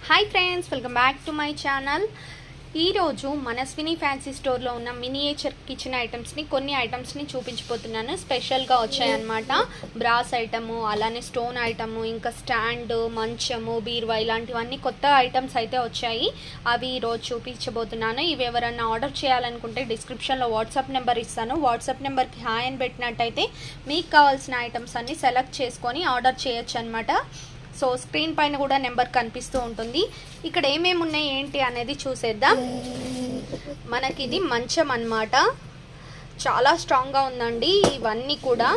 hi friends welcome back to my channel ఈరోజు Manaswini fancy స్టోర్లో ఉన్న మినియేచర్ కిచెన్ ఐటమ్స్ని కొన్ని ఐటమ్స్ని చూపించబోతున్నాను స్పెషల్గా వచ్చాయన్నమాట బ్రాస్ ఐటము అలానే స్టోన్ ఐటము ఇంకా స్టాండ్ మంచము బీరువా ఇలాంటివన్నీ కొత్త ఐటమ్స్ అయితే వచ్చాయి అవి ఈరోజు చూపించబోతున్నాను ఇవి ఎవరన్నా ఆర్డర్ చేయాలనుకుంటే డిస్క్రిప్షన్లో వాట్సాప్ నెంబర్ ఇస్తాను వాట్సాప్ నెంబర్కి హాయ్ అని పెట్టినట్టయితే మీకు కావాల్సిన ఐటమ్స్ అన్ని సెలెక్ట్ చేసుకొని ఆర్డర్ చేయొచ్చు అనమాట సో స్క్రీన్ పైన కూడా నెంబర్ కనిపిస్తూ ఉంటుంది ఇక్కడ ఏమేమి ఉన్నాయి ఏంటి అనేది చూసేద్దాం మనకి ఇది మంచం అన్నమాట చాలా స్ట్రాంగ్గా ఉందండి ఇవన్నీ కూడా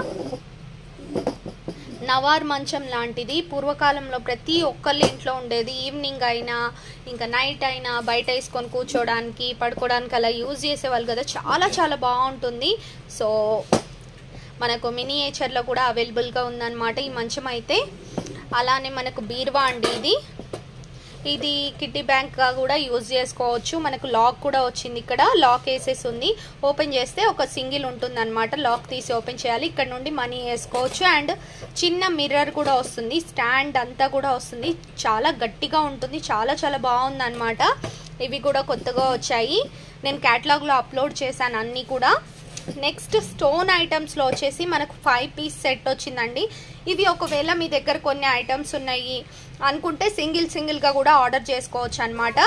నవార్ మంచం లాంటిది పూర్వకాలంలో ప్రతి ఒక్కళ్ళ ఇంట్లో ఉండేది ఈవినింగ్ అయినా ఇంకా నైట్ అయినా బయట వేసుకొని కూర్చోడానికి పడుకోవడానికి అలా యూజ్ చేసేవాళ్ళు కదా చాలా చాలా బాగుంటుంది సో మనకు మినియేచర్లో కూడా అవైలబుల్గా ఉందన్నమాట ఈ మంచం అయితే అలానే మనకు బీరువా అండి ఇది ఇది కిడ్డీ బ్యాంక్గా కూడా యూజ్ చేసుకోవచ్చు మనకు లాక్ కూడా వచ్చింది ఇక్కడ లాక్ వేసేసి ఉంది ఓపెన్ చేస్తే ఒక సింగిల్ ఉంటుంది అనమాట లాక్ తీసి ఓపెన్ చేయాలి ఇక్కడ నుండి మనీ వేసుకోవచ్చు అండ్ చిన్న మిర్రర్ కూడా వస్తుంది స్టాండ్ అంతా కూడా వస్తుంది చాలా గట్టిగా ఉంటుంది చాలా చాలా బాగుంది అనమాట ఇవి కూడా కొత్తగా వచ్చాయి నేను క్యాటలాగ్లో అప్లోడ్ చేశాను అన్నీ కూడా నెక్స్ట్ స్టోన్ ఐటమ్స్లో వచ్చేసి మనకు ఫైవ్ పీస్ సెట్ వచ్చిందండి ఇవి ఒకవేళ మీ దగ్గర కొన్ని ఐటమ్స్ ఉన్నాయి అనుకుంటే సింగిల్ సింగిల్గా కూడా ఆర్డర్ చేసుకోవచ్చు అనమాట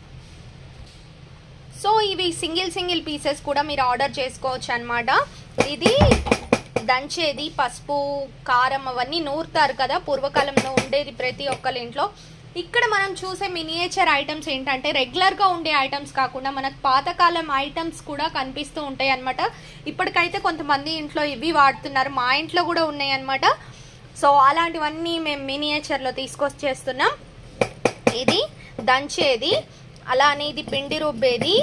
సో ఇవి సింగిల్ సింగిల్ పీసెస్ కూడా మీరు ఆర్డర్ చేసుకోవచ్చు అనమాట ఇది దంచేది పసుపు కారం అవన్నీ నూరుతారు కదా పూర్వకాలంలో ఉండేది ప్రతి ఒక్కరి ఇంట్లో ఇక్కడ మనం చూసే మినియేచర్ ఐటమ్స్ ఏంటంటే రెగ్యులర్గా ఉండే ఐటమ్స్ కాకుండా మనకు పాతకాలం ఐటమ్స్ కూడా కనిపిస్తూ ఉంటాయి అనమాట ఇప్పటికైతే కొంతమంది ఇంట్లో ఇవి వాడుతున్నారు మా ఇంట్లో కూడా ఉన్నాయి అనమాట సో అలాంటివన్నీ మేము మినియేచర్లో తీసుకొచ్చేస్తున్నాం ఇది దంచేది అలానే ఇది పిండి రుబ్బేది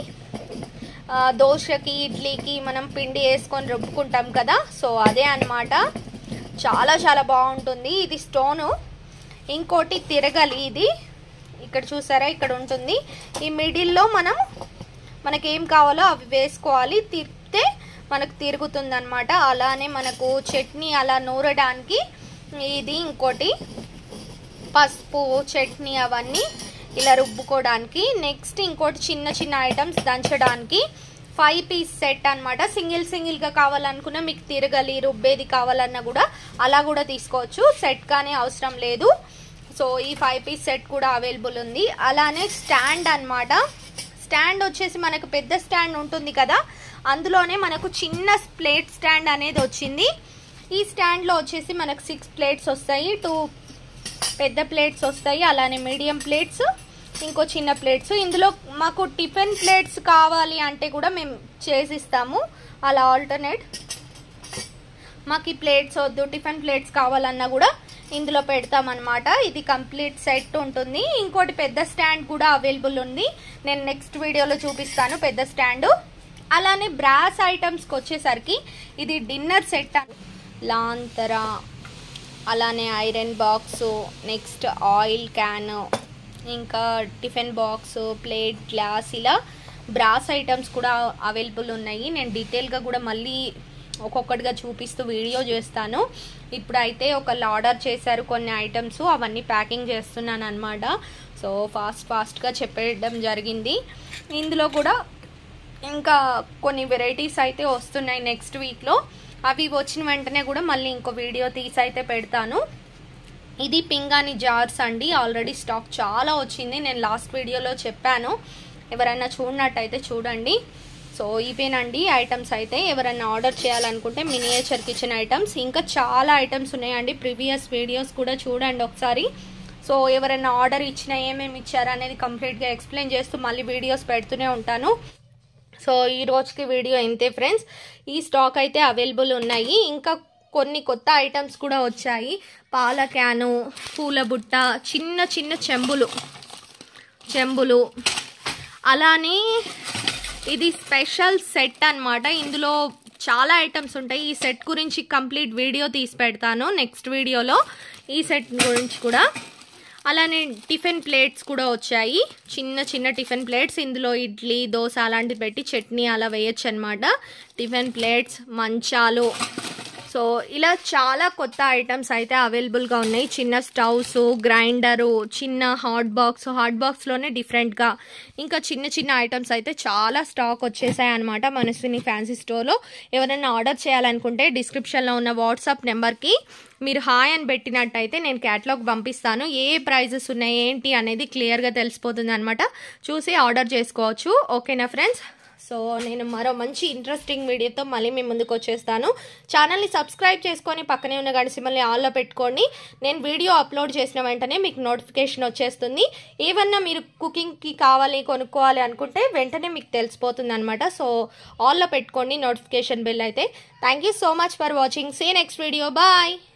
దోశకి ఇడ్లీకి మనం పిండి వేసుకొని రుబ్బుకుంటాం కదా సో అదే అనమాట చాలా చాలా బాగుంటుంది ఇది స్టోను ఇంకోటి తిరగలి ఇది ఇక్కడ చూసారా ఇక్కడ ఉంటుంది ఈ మిడిల్లో మనం మనకి ఏం కావాలో అవి వేసుకోవాలి తిరిగితే మనకు తిరుగుతుంది అనమాట అలానే మనకు చట్నీ అలా నూరడానికి ఇది ఇంకోటి పసుపు చట్నీ అవన్నీ ఇలా రుబ్బుకోవడానికి నెక్స్ట్ ఇంకోటి చిన్న చిన్న ఐటమ్స్ దంచడానికి ఫైవ్ పీస్ సెట్ అనమాట సింగిల్ సింగిల్గా కావాలనుకున్నా మీకు తిరగలి రుబ్బేది కావాలన్నా కూడా అలా కూడా తీసుకోవచ్చు సెట్ కానీ అవసరం లేదు సో ఈ ఫైవ్ పీస్ సెట్ కూడా అవైలబుల్ ఉంది అలానే స్టాండ్ అనమాట స్టాండ్ వచ్చేసి మనకు పెద్ద స్టాండ్ ఉంటుంది కదా అందులోనే మనకు చిన్న ప్లేట్ స్టాండ్ అనేది వచ్చింది ఈ స్టాండ్లో వచ్చేసి మనకు సిక్స్ ప్లేట్స్ వస్తాయి టూ పెద్ద ప్లేట్స్ వస్తాయి అలానే మీడియం ప్లేట్స్ ఇంకో చిన్న ప్లేట్స్ ఇందులో మాకు టిఫిన్ ప్లేట్స్ కావాలి అంటే కూడా మేము చేసిస్తాము అలా ఆల్టర్నేట్ మాకు ఈ ప్లేట్స్ వద్దు టిఫిన్ ప్లేట్స్ కావాలన్నా కూడా ఇందులో పెడతామన్నమాట ఇది కంప్లీట్ సెట్ ఉంటుంది ఇంకోటి పెద్ద స్టాండ్ కూడా అవైలబుల్ ఉంది నేను నెక్స్ట్ వీడియోలో చూపిస్తాను పెద్ద స్టాండ్ అలానే బ్రాస్ ఐటమ్స్కి వచ్చేసరికి ఇది డిన్నర్ సెట్ లాంతర అలానే iron box next oil can ఇంకా టిఫిన్ బాక్స్ ప్లేట్ గ్లాస్ ఇలా బ్రాస్ ఐటమ్స్ కూడా అవైలబుల్ ఉన్నాయి నేను డీటెయిల్గా కూడా మళ్ళీ ఒక్కొక్కటిగా చూపిస్తూ వీడియో చేస్తాను ఇప్పుడైతే ఒకళ్ళు ఆర్డర్ చేశారు కొన్ని ఐటమ్స్ అవన్నీ ప్యాకింగ్ చేస్తున్నాను అనమాట సో ఫాస్ట్ ఫాస్ట్గా చెప్పేయడం జరిగింది ఇందులో కూడా ఇంకా కొన్ని వెరైటీస్ అయితే వస్తున్నాయి నెక్స్ట్ వీక్లో అవి వచ్చిన వెంటనే కూడా మళ్ళీ ఇంకో వీడియో తీసి అయితే పెడతాను ఇది పింగాని జార్స్ అండి ఆల్రెడీ స్టాక్ చాలా వచ్చింది నేను లాస్ట్ వీడియోలో చెప్పాను ఎవరైనా చూడనట్టయితే చూడండి సో ఇవేనండి ఐటమ్స్ అయితే ఎవరైనా ఆర్డర్ చేయాలనుకుంటే మినియేచర్ కిచెన్ ఐటమ్స్ ఇంకా చాలా ఐటమ్స్ ఉన్నాయండి ప్రీవియస్ వీడియోస్ కూడా చూడండి ఒకసారి సో ఎవరైనా ఆర్డర్ ఇచ్చినా ఏమేమి ఇచ్చారు అనేది కంప్లీట్గా ఎక్స్ప్లెయిన్ చేస్తూ మళ్ళీ వీడియోస్ పెడుతూనే ఉంటాను సో ఈ రోజుకి వీడియో ఇంతే ఫ్రెండ్స్ ఈ స్టాక్ అయితే అవైలబుల్ ఉన్నాయి ఇంకా కొన్ని కొత్త ఐటమ్స్ కూడా వచ్చాయి పాల క్యాను పూల బుట్ట చిన్న చిన్న చెంబులు చెంబులు అలానే ఇది స్పెషల్ సెట్ అనమాట ఇందులో చాలా ఐటమ్స్ ఉంటాయి ఈ సెట్ గురించి కంప్లీట్ వీడియో తీసి పెడతాను నెక్స్ట్ వీడియోలో ఈ సెట్ గురించి కూడా అలానే టిఫిన్ ప్లేట్స్ కూడా వచ్చాయి చిన్న చిన్న టిఫిన్ ప్లేట్స్ ఇందులో ఇడ్లీ దోశ అలాంటివి పెట్టి చట్నీ అలా వేయచ్చు అనమాట టిఫిన్ ప్లేట్స్ మంచాలు సో ఇలా చాలా కొత్త ఐటమ్స్ అయితే అవైలబుల్గా ఉన్నాయి చిన్న స్టవ్స్ గ్రైండరు చిన్న హాట్ బాక్స్ హాట్ బాక్స్లోనే డిఫరెంట్గా ఇంకా చిన్న చిన్న ఐటమ్స్ అయితే చాలా స్టాక్ వచ్చేసాయి అనమాట మనస్విని ఫ్యాన్సీ స్టోర్లో ఎవరైనా ఆర్డర్ చేయాలనుకుంటే డిస్క్రిప్షన్లో ఉన్న వాట్సాప్ నెంబర్కి మీరు హాయ్ అని పెట్టినట్టయితే నేను క్యాటలాగ్ పంపిస్తాను ఏ ప్రైజెస్ ఉన్నాయి ఏంటి అనేది క్లియర్గా తెలిసిపోతుంది అనమాట చూసి ఆర్డర్ చేసుకోవచ్చు ఓకేనా ఫ్రెండ్స్ సో నేను మరో మంచి ఇంట్రెస్టింగ్ వీడియోతో మళ్ళీ మీ ముందుకు వచ్చేస్తాను ఛానల్ని సబ్స్క్రైబ్ చేసుకొని పక్కనే ఉన్న గడిసిమల్ని ఆల్లో పెట్టుకోండి నేను వీడియో అప్లోడ్ చేసిన వెంటనే మీకు నోటిఫికేషన్ వచ్చేస్తుంది ఏమన్నా మీరు కుకింగ్కి కావాలి కొనుక్కోవాలి అనుకుంటే వెంటనే మీకు తెలిసిపోతుంది అనమాట సో ఆల్లో పెట్టుకోండి నోటిఫికేషన్ బిల్ అయితే thank you so much for watching see next video bye